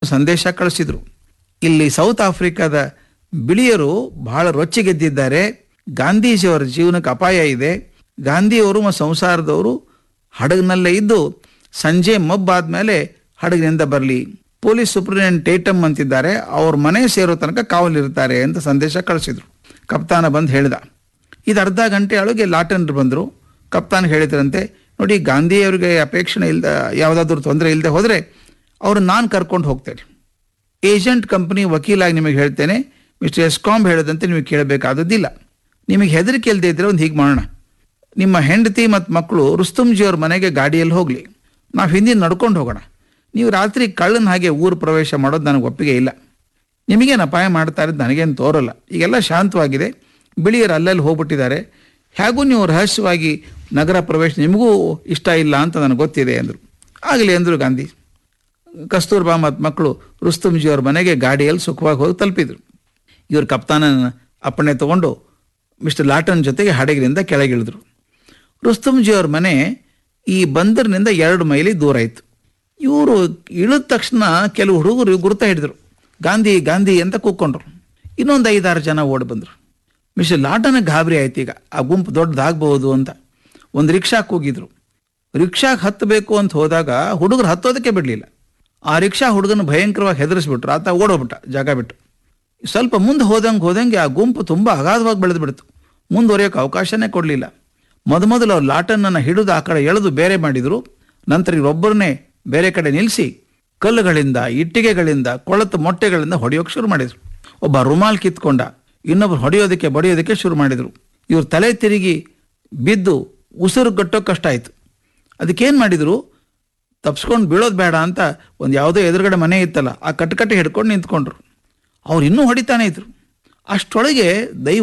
ಸಂದೇಶ ಕಳಿಸಿದ್ರು ಇಲ್ಲಿ ಸೌತ್ ಆಫ್ರಿಕಾದ ಬಿಳಿಯರು ಬಹಳ ರೊಚ್ಚಿಗೆದ್ದಿದ್ದಾರೆ ಗಾಂಧೀಜಿಯವರ ಜೀವನಕ್ಕೆ ಅಪಾಯ ಇದೆ ಗಾಂಧಿಯವರು ಮತ್ತು ಸಂಸಾರದವರು ಹಡಗಿನಲ್ಲೇ ಇದ್ದು ಸಂಜೆ ಮಬ್ಬಾದ್ಮೇಲೆ ಹಡಗಿನಿಂದ ಬರಲಿ ಪೊಲೀಸ್ ಸೂಪರಿಂಟೆಂಡೆಂಟ್ ಟೇಟಮ್ ಅಂತಿದ್ದಾರೆ ಅವ್ರ ಮನೆ ಸೇರೋ ತನಕ ಕಾವಲಿರ್ತಾರೆ ಅಂತ ಸಂದೇಶ ಕಳಿಸಿದ್ರು ಕಪ್ತಾನ ಬಂದು ಹೇಳ್ದ ಇದು ಅರ್ಧ ಗಂಟೆ ಒಳಗೆ ಲಾಟನ್ರು ಬಂದರು ಕಪ್ತಾನ್ ಹೇಳಿದ್ರಂತೆ ನೋಡಿ ಗಾಂಧಿಯವರಿಗೆ ಅಪೇಕ್ಷಣೆ ಇಲ್ದ ಯಾವುದಾದ್ರೂ ತೊಂದರೆ ಇಲ್ಲದೆ ಹೋದರೆ ಅವ್ರು ನಾನು ಕರ್ಕೊಂಡು ಹೋಗ್ತೇನೆ ಏಜೆಂಟ್ ಕಂಪನಿ ವಕೀಲಾಗಿ ನಿಮಗೆ ಹೇಳ್ತೇನೆ ಮಿಸ್ಟರ್ ಎಸ್ಕಾಂಬ್ ಹೇಳದಂತೆ ನಿಮಗೆ ಕೇಳಬೇಕಾದದ್ದಿಲ್ಲ ನಿಮಗೆ ಹೆದರಿಕೆ ಇಲ್ಲದೆ ಇದ್ರೆ ಒಂದು ಹೀಗೆ ಮಾಡೋಣ ನಿಮ್ಮ ಹೆಂಡತಿ ಮತ್ತು ಮಕ್ಕಳು ರುಸ್ತುಂಜಿಯವ್ರ ಮನೆಗೆ ಗಾಡಿಯಲ್ಲಿ ಹೋಗಲಿ ನಾವು ಹಿಂದಿನ ನಡ್ಕೊಂಡು ಹೋಗೋಣ ನೀವು ರಾತ್ರಿ ಕಳ್ಳನ ಹಾಗೆ ಊರು ಪ್ರವೇಶ ಮಾಡೋದು ನನಗೆ ಒಪ್ಪಿಗೆ ಇಲ್ಲ ನಿಮಗೇನು ಅಪಾಯ ಮಾಡ್ತಾ ಇರೋದು ನನಗೇನು ತೋರಲ್ಲ ಈಗೆಲ್ಲ ಶಾಂತವಾಗಿದೆ ಬಿಳಿಯರು ಅಲ್ಲಲ್ಲಿ ಹೋಗ್ಬಿಟ್ಟಿದ್ದಾರೆ ಹೇಗೂ ನೀವು ರಹಸ್ಯವಾಗಿ ನಗರ ಪ್ರವೇಶ ನಿಮಗೂ ಇಷ್ಟ ಇಲ್ಲ ಅಂತ ನನಗೆ ಗೊತ್ತಿದೆ ಅಂದರು ಆಗಲಿ ಅಂದರು ಗಾಂಧಿ ಕಸ್ತೂರ್ಬಾ ಮತ್ತು ಮಕ್ಕಳು ರುಸ್ತುಂಜಿಯವ್ರ ಮನೆಗೆ ಗಾಡಿಯಲ್ಲಿ ಸುಖವಾಗಿ ಹೋಗಿ ತಲುಪಿದ್ರು ಇವರು ಕಪ್ತಾನನ ಅಪ್ಪಣೆ ತಗೊಂಡು ಮಿಸ್ಟರ್ ಲಾಟನ್ ಜೊತೆಗೆ ಹಡಗಿನಿಂದ ಕೆಳಗಿಳಿದ್ರು ರುಸ್ತುಂಜಿಯವ್ರ ಮನೆ ಈ ಬಂದರಿನಿಂದ ಎರಡು ಮೈಲಿ ದೂರ ಇತ್ತು ಇವರು ಇಳಿದ ತಕ್ಷಣ ಕೆಲವು ಹುಡುಗರು ಗುರುತ ಹಿಡಿದ್ರು ಗಾಂಧಿ ಗಾಂಧಿ ಅಂತ ಕೂತ್ಕೊಂಡ್ರು ಇನ್ನೊಂದು ಐದಾರು ಜನ ಓಡಿ ಬಂದರು ಮಿಸ್ಟರ್ ಲಾಟನ ಗಾಬರಿ ಆಯ್ತು ಈಗ ಆ ಗುಂಪು ದೊಡ್ಡದಾಗಬಹುದು ಅಂತ ಒಂದು ರಿಕ್ಷಾಕ್ಕೆ ಹೋಗಿದ್ರು ರಿಕ್ಷಾಗೆ ಹತ್ತಬೇಕು ಅಂತ ಹೋದಾಗ ಹುಡುಗರು ಹತ್ತೋದಕ್ಕೆ ಬಿಡಲಿಲ್ಲ ಆ ರಿಕ್ಷಾ ಹುಡುಗನ ಭಯಂಕರವಾಗಿ ಹೆದರಿಸ್ಬಿಟ್ರು ಆತ ಓಡೋಗ್ಬಿಟ್ಟ ಜಾಗ ಬಿಟ್ಟು ಸ್ವಲ್ಪ ಮುಂದೆ ಹೋದಂಗೆ ಹೋದಂಗೆ ಆ ಗುಂಪು ತುಂಬ ಅಗಾಧವಾಗಿ ಬೆಳೆದು ಬಿಡ್ತು ಮುಂದುವರಿಯೋಕೆ ಅವಕಾಶನೇ ಕೊಡಲಿಲ್ಲ ಮೊದಮೊದಲು ಅವ್ರು ಲಾಟನನ್ನು ಹಿಡಿದು ಆ ಕಡೆ ಎಳೆದು ಬೇರೆ ಮಾಡಿದರು ನಂತರ ಇವರೊಬ್ಬರನ್ನೇ ಬೇರೆ ಕಡೆ ನಿಲ್ಲಿಸಿ ಕಲ್ಲುಗಳಿಂದ ಇಟ್ಟಿಗೆಗಳಿಂದ ಕೊಳತು ಮೊಟ್ಟೆಗಳಿಂದ ಹೊಡೆಯೋಕೆ ಶುರು ಮಾಡಿದರು ಒಬ್ಬ ರುಮಾಲ್ ಕಿತ್ಕೊಂಡ ಇನ್ನೊಬ್ರು ಹೊಡೆಯೋದಕ್ಕೆ ಬಡಿಯೋದಕ್ಕೆ ಶುರು ಮಾಡಿದರು ಇವ್ರ ತಲೆ ತಿರುಗಿ ಬಿದ್ದು ಉಸಿರು ಕಟ್ಟೋಕೆ ಕಷ್ಟ ಆಯಿತು ಅದಕ್ಕೇನು ಮಾಡಿದರು ತಪ್ಸ್ಕೊಂಡು ಬೀಳೋದು ಬೇಡ ಅಂತ ಒಂದು ಯಾವುದೋ ಎದುರುಗಡೆ ಮನೆ ಇತ್ತಲ್ಲ ಆ ಕಟ್ಟಕಟ್ಟೆ ಹಿಡ್ಕೊಂಡು ನಿಂತ್ಕೊಂಡ್ರು ಅವ್ರು ಇನ್ನೂ ಹೊಡಿತಾನೆ ಇದ್ರು ಅಷ್ಟೊಳಗೆ ದೈವ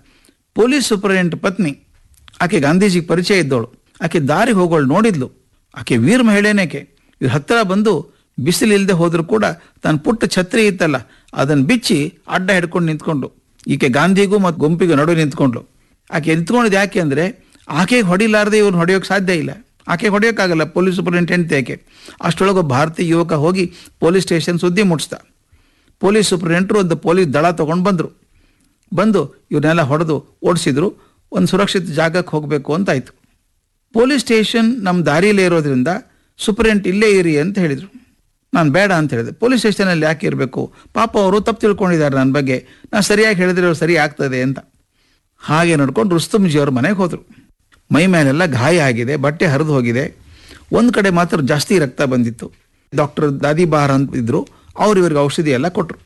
ಪೊಲೀಸ್ ಸೂಪರಿಂಟೆಂಟ್ ಪತ್ನಿ ಆಕೆ ಗಾಂಧೀಜಿಗೆ ಪರಿಚಯ ಇದ್ದವಳು ಆಕೆ ದಾರಿ ಹೋಗೋಳು ನೋಡಿದ್ಲು ಆಕೆ ವೀರ ಮಹಿಳೆನೇಕೆ ಇವ್ರ ಹತ್ತಿರ ಬಂದು ಬಿಸಿಲಿಲ್ಲದೆ ಹೋದರೂ ಕೂಡ ತನ್ನ ಪುಟ್ಟ ಛತ್ರಿ ಇತ್ತಲ್ಲ ಅದನ್ನು ಬಿಚ್ಚಿ ಅಡ್ಡ ಹಿಡ್ಕೊಂಡು ನಿಂತ್ಕೊಂಡು ಈಕೆ ಗಾಂಧಿಗೂ ಮತ್ತು ಗುಂಪಿಗೂ ನಡುವೆ ನಿಂತ್ಕೊಂಡ್ಲು ಆಕೆ ನಿಂತ್ಕೊಂಡಿದ್ದು ಯಾಕೆ ಅಂದರೆ ಆಕೆಗೆ ಹೊಡಿಲಾರ್ದೆ ಇವ್ರನ್ನ ಹೊಡೆಯೋಕೆ ಸಾಧ್ಯ ಇಲ್ಲ ಆಕೆ ಹೊಡೆಯೋಕ್ಕಾಗಲ್ಲ ಪೊಲೀಸ್ ಸೂಪರಿಂಟೆಂಡೆಂಟ್ ಯಾಕೆ ಅಷ್ಟರೊಳಗೆ ಒಬ್ಬ ಭಾರತೀಯ ಯುವಕ ಹೋಗಿ ಪೊಲೀಸ್ ಸ್ಟೇಷನ್ ಸುದ್ದಿ ಮುಟ್ಟಿಸ್ದ ಪೊಲೀಸ್ ಸೂಪರಿಂಟೆಂಟ್ರು ಒಂದು ಪೊಲೀಸ್ ದಳ ತೊಗೊಂಡು ಬಂದರು ಬಂದು ಇವ್ರನ್ನೆಲ್ಲ ಹೊಡೆದು ಓಡಿಸಿದ್ರು ಒಂದು ಸುರಕ್ಷಿತ ಜಾಗಕ್ಕೆ ಹೋಗಬೇಕು ಅಂತಾಯಿತು ಪೊಲೀಸ್ ಸ್ಟೇಷನ್ ನಮ್ಮ ದಾರಿಯಲ್ಲೇ ಇರೋದ್ರಿಂದ ಸೂಪರಿಂಟ್ ಇಲ್ಲೇ ಇರಿ ಅಂತ ಹೇಳಿದರು ನಾನು ಬೇಡ ಅಂತ ಹೇಳಿದೆ ಪೊಲೀಸ್ ಸ್ಟೇಷನಲ್ಲಿ ಯಾಕೆ ಇರಬೇಕು ಪಾಪ ಅವರು ತಪ್ಪು ತಿಳ್ಕೊಂಡಿದ್ದಾರೆ ನನ್ನ ಬಗ್ಗೆ ನಾನು ಸರಿಯಾಗಿ ಹೇಳಿದ್ರೆ ಅವ್ರು ಸರಿ ಆಗ್ತದೆ ಅಂತ ಹಾಗೆ ನಡ್ಕೊಂಡು ರುಸ್ತುಂಜಿಯವ್ರ ಮನೆಗೆ ಹೋದರು ಮೈ ಮೇಲೆಲ್ಲ ಗಾಯ ಆಗಿದೆ ಬಟ್ಟೆ ಹರಿದು ಹೋಗಿದೆ ಒಂದು ಕಡೆ ಮಾತ್ರ ಜಾಸ್ತಿ ರಕ್ತ ಬಂದಿತ್ತು ಡಾಕ್ಟರ್ ದಾದಿ ಬಹಾರ್ ಅಂತ ಇದ್ರು ಅವ್ರು ಇವ್ರಿಗೆ ಔಷಧಿ ಎಲ್ಲ ಕೊಟ್ಟರು